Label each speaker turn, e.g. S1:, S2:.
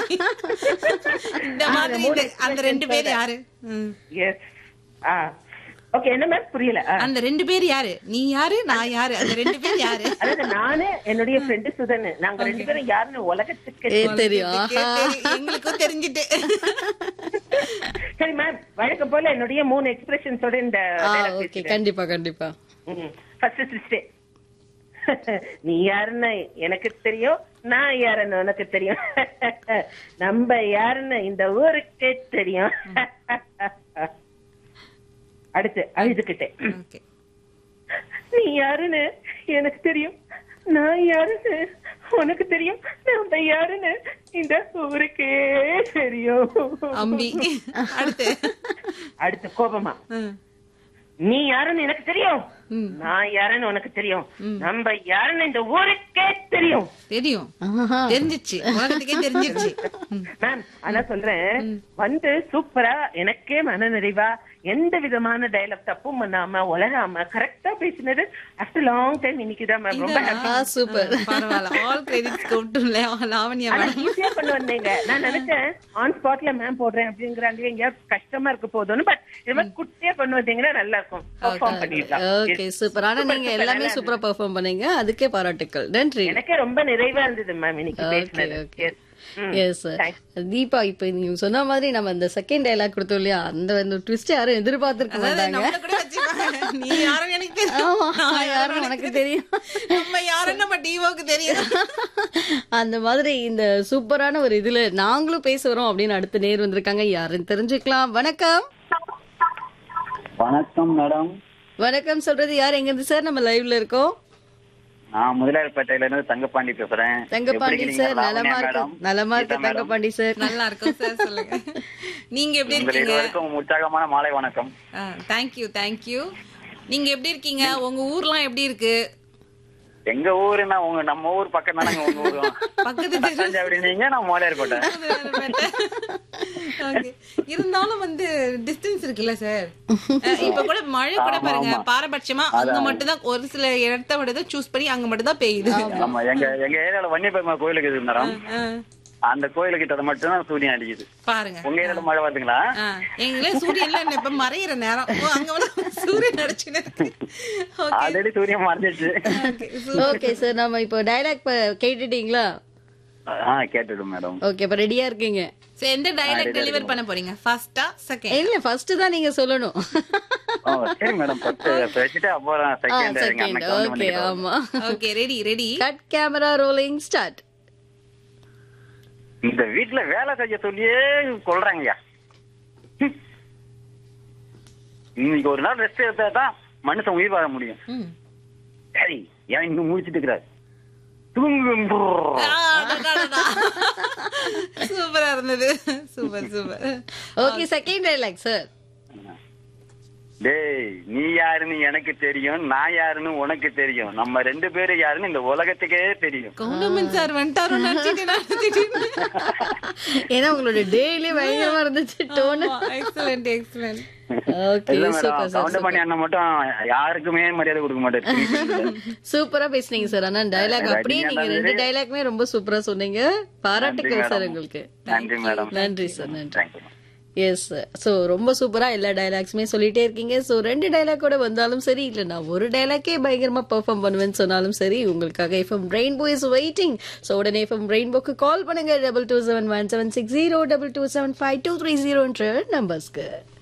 S1: இந்த மாதிரி இந்த- அந்த ரெண்டு பேர் யாரு ம்.
S2: எஸ் ஆ ஓகே என்ன மேம் புரியல ஆ.
S1: அந்த ரெண்டு பேர் யாரு நீ யாரு நான் யாரு அந்த ரெண்டு பேர் யாரு
S2: அதாவது நானு என்னுடைய ஃப்ரெண்டு சுதன் நாங்க ரெண்டு பேரும் யாருன்னு உலகத்துக்கு
S3: ஏ தெரியும் ஆஹா.
S1: கேட்டு எங்களுக்கும் தெரிஞ்சுட்டு
S2: சரி மேம் வழக்கம் போல என்னுடைய மூணு எக்ஸ்பிரஷன்ஸோட இந்த
S3: ஆ
S2: dialogue
S3: ஓகே
S2: பேசுறேன்.
S3: கண்டிப்பா கண்டிப்பா
S2: ஃபர்ஸ்ட் சிஸ்டே நீ யாருன்னு எனக்கு தெரியும் நான் யாருன்னு உனக்கு தெரியும் நம்ம யாருன்னு இந்த ஊருக்கே தெரியும் அடுத்து அழுதுகிட்டே
S1: ஓகே
S2: நீ யாருன்னு எனக்கு தெரியும் நான் யாருன்னு உனக்கு தெரியும் நம்ம யாருன்னு இந்த ஊருக்கே தெரியும்
S1: அம்பி அடுத்து
S2: அடுத்து கோபமா
S1: ம்.
S2: நீ யாருன்னு எனக்கு தெரியும்
S1: ம்.
S2: நான் யாருன்னு உனக்கு தெரியும் நம்ம யாருன்னு இந்த ஊருக்கே தெரியும்
S1: தெரியும்
S3: ஆஹா.
S1: தெரிஞ்சிச்சு உலகத்துக்கே தெரிஞ்சிருச்சு
S2: மேம் ஆனா சொல்றேன் வந்து சூப்பரா எனக்கே மன நிறைவா எந்த விதமான டயலாக் தப்பும் பண்ணாம உலகாம கரெக்டா பேசினது ஆஃப்டர் லாங் டைம் இன்னைக்குதான் மேம் ரொம்ப happy.
S3: ஆ சூப்பர்
S1: பரவாயில்ல ஆல் கிரெடிட்ஸ் கொட்டும் லாவண்யா
S2: ஆனா
S1: மேடம்
S2: ஈஸியா கொண்டு வந்தீங்க நான் நினைச்சேன் ஆன் ஸ்பாட்ல மேம் போடுறேன் அப்படிங்கிறாங்க எங்கேயாவது கஷ்டமா இருக்க போதும்னு பட் இது மாதிரி குட்டியா கொண்டு வந்தீங்கன்னா நல்லா இருக்கும் பெர்ஃபார்ம் பண்ணிடலாம்
S3: ஓகே சூப்பர் ஆனா நீங்க எல்லாமே சூப்பரா பெர்ஃபார்ம் பண்ணீங்க அதுக்கே பாராட்டுக்கள் நன்றி
S2: எனக்கே ரொம்ப நிறைவா இருந்தது மேம் இன்னைக்கு
S3: ஓகே
S2: பேசினது
S3: ஓகே
S2: Yes. ம்.
S3: Yes
S2: Thanks.
S3: தீபா இப்ப நீங்க சொன்ன மாதிரி நம்ம அந்த செகண்ட் டைலாக் கொடுத்தோம் இல்லையா அந்த அந்த ட்விஸ்ட் யாரும் எதிர்பார்த்திருக்க மாட்டாங்க
S1: நம்மள கூட வச்சுப்பாங்க நீ யாரும் எனக்கு தெரியும்
S3: ஆமா
S1: நான்
S3: யாரும் உனக்கு தெரியும்
S1: நம்ம யாரும் நம்ம டிவோக்கு தெரியும்
S3: அந்த மாதிரி இந்த சூப்பரான ஒரு இதுல நாங்களும் பேச வரோம் அப்படின்னு அடுத்த நேர் வந்திருக்காங்க யாருன்னு தெரிஞ்சுக்கலாம் வணக்கம்
S4: வணக்கம் மேடம்
S3: வணக்கம் சொல்றது யார் எங்க இருந்து சார் நம்ம லைவ்ல இருக்கோம்
S4: நான் முதலாளிப்பேட்டையில இருந்து தங்கப்பாண்டி பேசுறேன்
S3: தங்கப்பாண்டி
S4: எப்படி
S3: சார்
S4: இருக்கீங்க?
S3: நலமா
S4: லாவண்யா
S3: இருக்கு
S4: மேடம்?
S3: நலமா இருக்கு
S4: கீதா மேடம்?
S3: தங்கப்பாண்டி சார்
S1: நல்லா இருக்கும் சார் சொல்லுங்க நீங்க எப்படி
S4: உங்கள்
S1: இருக்கீங்க
S4: இருவருக்கும் உற்சாகமான மாலை வணக்கம்
S1: தேங்க்யூ தேங்க்யூ நீங்க எப்படி இருக்கீங்க உங்க ஊர்லாம் எப்படி இருக்கு
S4: எங்க ஊருன்னா உங்க நம்ம ஊர் பக்கம் தானே உங்க ஊரு
S1: பக்கத்து தெரு.
S4: தஞ்சாவூர் நீங்க நான் மோலையார்பேட்டை
S1: Okay. இருந்தாலும் வந்து டிஸ்டன்ஸ் இருக்குல்ல சார் இப்ப கூட மழை கூட பாருங்க பாரபட்சமா அங்க மட்டும் தான் ஒரு சில இடத்த விட தான் சூஸ் பண்ணி அங்க மட்டும் தான் பெய்யுது
S4: ஆமா எங்க எங்க ஏரியால வன்னியபெருமா கோயிலுக்கு இருக்கு மேடம்
S1: ஆ,
S4: அந்த கோயிலுக்கிட்ட மட்டும் தான் சூரியன் அடிக்குது
S1: பாருங்க
S4: உங்க ஏரியால மழை வருதுங்களா
S1: ஆ, எங்களே சூரியன்ல என்ன இப்ப மறையிற நேரம் ஓ, அங்க வந்து சூரியன் அடிச்சுன்னு இருக்கு ஓகே
S4: ஆல்ரெடி சூரியன் மறைஞ்சிருச்சு
S3: ஓகே சார் நம்ம இப்போ டைலாக் கேட்டுட்டீங்களா
S4: ஆ கேட்டுடும் மேடம்
S3: ஓகே இப்ப ரெடியா இருக்கீங்க
S1: சரி எந்த டைலாக் டெலிவர் பண்ண போறீங்க ஃபர்ஸ்டா செகண்ட்
S3: இல்ல ஃபர்ஸ்ட் தான் நீங்க சொல்லணும்
S4: ஓ சரி மேடம் ஃபர்ஸ்ட் பேசிட்டு அப்புறம் செகண்ட் எங்க
S3: செகண்ட்
S4: அண்ணன் கவுண்ட்
S3: ஓகே
S4: பண்ணிக்கிறோம்
S3: ஆமா
S1: okay ready ready
S3: cut camera rolling start
S4: இந்த வீட்டுல வேலை செய்ய சொல்லியே கொள்றாங்கய்யா ஹம். இன்னைக்கு ஒரு நாள் ரெஸ்ட் எடுத்தா தான் மனுஷன் உயிர் வாழ முடியும்
S1: ம்.
S4: சரி ஏன் இன்னும் முடிச்சிட்டு இருக்கிறார் தூங்கு
S1: சூப்பரா இருந்தது super super
S3: okay second dialogue sir
S4: டேய் நீ யாருன்னு எனக்கு தெரியும் நான் யாருன்னு உனக்கு தெரியும் நம்ம ரெண்டு பேரும் யாருன்னு இந்த உலகத்துக்கே தெரியும்
S1: கவுண்டமன் சார் வந்துட்டாரோ நினைச்சிட்டு நான் திடீர்னு.
S3: ஏன்னா உங்களோட டேய்லி பயங்கரமா இருந்துச்சு டோன்
S1: ஆமா, excellent, excellent.
S3: ஓகே
S4: இல்ல
S3: சூப்பர்
S4: மேடம்
S3: சார்
S4: கவுண்ட் பண்ணி அண்ணன் மட்டும் யாருக்குமே மரியாதை கொடுக்க மாட்டாரு
S3: சூப்பரா பேசுனீங்க சார் ஆனா டைலாக் அப்படியே நீங்க
S4: ரஜினிகாந்த்
S3: ரெண்டு டைலாக்மே ரொம்ப சூப்பரா சொன்னீங்க பாராட்டுக்கள் சார்
S4: madam.
S3: உங்களுக்கு
S4: நன்றி மேடம்
S3: நன்றி சார் நன்றி
S4: தேங்க்யூ
S3: எஸ் ஸோ ரொம்ப சூப்பரா எல்லா டைலாக்ஸுமே சொல்லிட்டே இருக்கீங்க ஸோ ரெண்டு டைலாக் கூட வந்தாலும் சரி இல்ல நான் ஒரு டைலாக்கே பயங்கரமா பெர்ஃபார்ம் பண்ணுவேன்னு சொன்னாலும் சரி உங்களுக்காக FM Rainbow is waiting so உடனே எஃப்எம் ரெயின்போக்கு கால் பண்ணுங்க double two seven one seven six zero double two seven five two three ஜீரோன்ற நம்பர்ஸ்க்கு